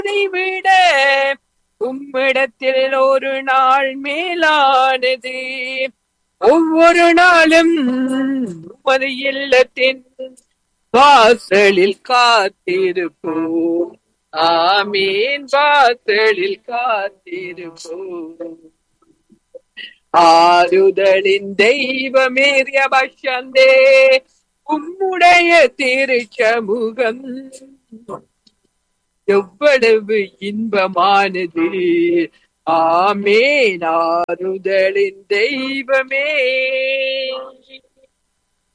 அதை விட உம்மிடத்தில் ஒரு நாள் மேலானது ஒவ்வொரு நாளும் உமது இல்லத்தின் வாசலில் காத்திருப்போம் ஆமீன் வாசலில் காத்திருப்போம் ஆறுதலின் தெய்வமேறிய பஷந்தே உம்முடைய திருச்சமுகம் எவ்வளவு இன்பமானது ஆமேன் ஆறுதலின் தெய்வமே